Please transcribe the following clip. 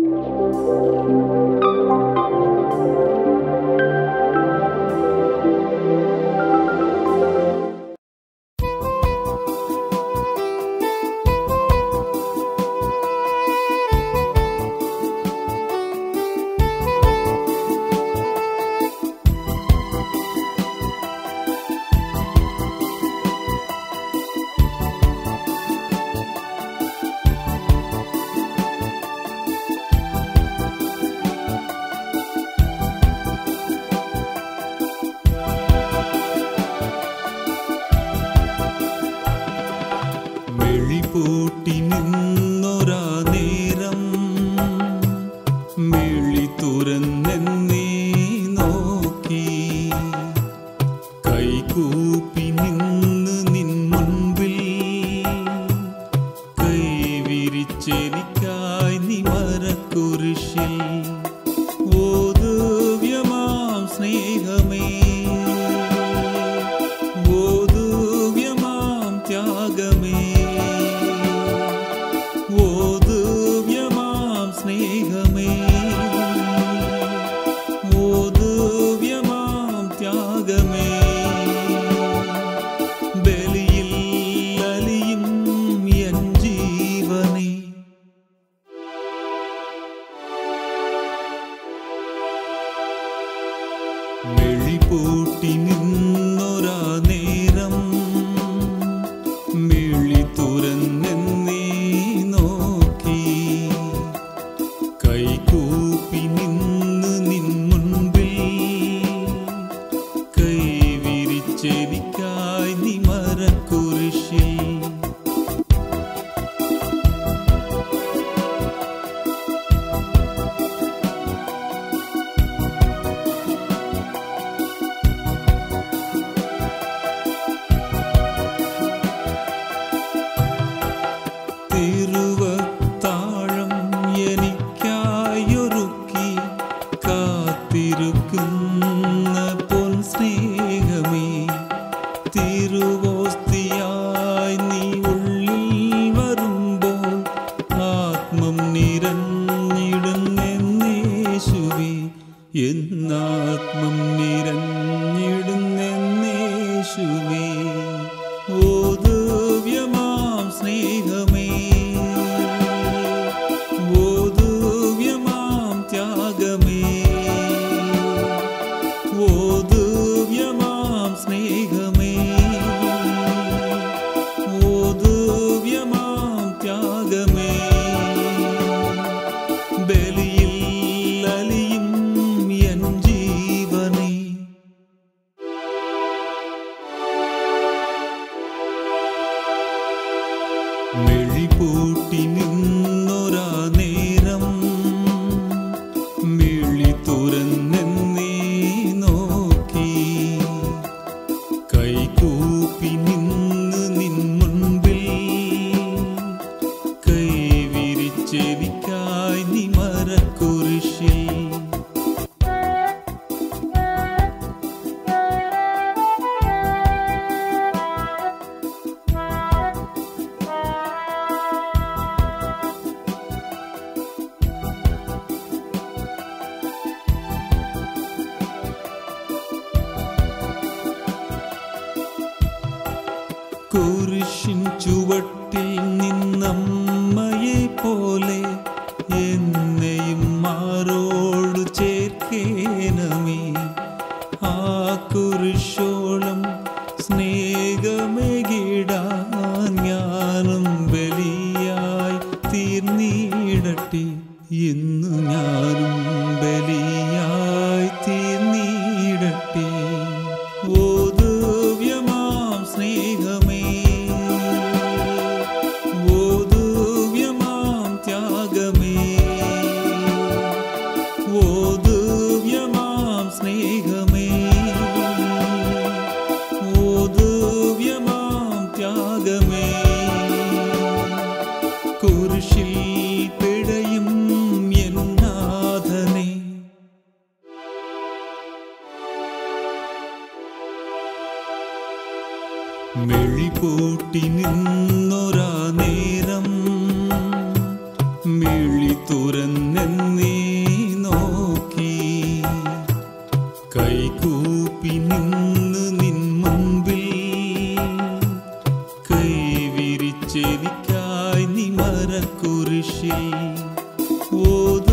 മെഴിപൂട്ടി നിന്നൊരാ നേരം മിഴി തുറന്നെന്നേ നോക്കി കൈകൂപ്പി നിന്ന് നിൻ മുൻപിൽ കൈവിരിച്ചെനിക്കായി നീ മരക്കുരിശിൽ ഓതുവ്യമാം സ്നേഹമേ ഓതുവ്യമാം ത്യാഗമേ ഓതുവ്യമാം സ്നേഹമേ ഓതുവ്യമാം ത്യാഗമേ ബലിയിൽ അലിയും എൻ ജീവനേ മെഴിപൂട്ടി നിന്നൊരാ നേരം മിഴി തുറന്നെന്നേ നോക്കി കൈകൂപ്പി നിന്ന് നിൻ മുൻപിൽ കൈവിരിച്ചെനിക്കായി നീ മരക്കുരിശിൽ തിരുവത്താഴം എനിക്കായൊരുക്കി കാത്തിരിക്കുന്ന പൊൻ സ്നേഹമേ തിരുവോസ്തിയായി നീ ഉള്ളിൽ വരുമ്പോൾ ആത്മം നിറഞ്ഞിടുന്നേശുവേ എന്നാത്മം നിറഞ്ഞിടുന്നേശുവേ ഓതുവ്യമാം സ്നേഹമേ ഓതുവ്യമാം ത്യാഗമേ ഓതുവ്യമാം സ്നേഹമേ ഓതുവ്യമാം ത്യാഗമേ ബലിയിൽ അലിയും എൻ ജീവനേ മെഴിപൂട്ടി നിന്നൊരാ നേരം മിഴി തുറന്നെന്നേ നോക്കി കൈകൂപ്പി നിന്ന് നിൻ മുൻപിൽ കൈവിരിച്ചെനിക്കായി നീ മരക്കുരിശിൽ കുരിശിൻ ചുവട്ടിൽ നിന്നമ്മയെ പോലെ എന്നെയും മാറോട് ചേർക്കേനമേ ആ കുരിശോളം സ്നേഹമേകിടാൻ ഞാനും ബലിയായി തീർന്നിടട്ടെ എന്നു ഞാനും ബലിയായി തീർന്നിടട്ടെ ഓതുവ്യമാം സ്നേഹമേ ഓതുവ്യമാം ത്യാഗമേ ഓതുവ്യമാം സ്നേഹമേ ഓതുവ്യമാം ത്യാഗമേ കുരിശിൽ പിഴയും എന്നാഥനെ മെഴിപൂട്ടി നിന്നൊരാ നേരം മിഴി തുറന്നെ നിന്നെ നോക്കി കൈകൂപ്പി നിന്ന് നിൻ മുൻപിൽ കൈവിരിച്ചെനിക്കായി നീ മരക്കുരിശിൽ ഓതും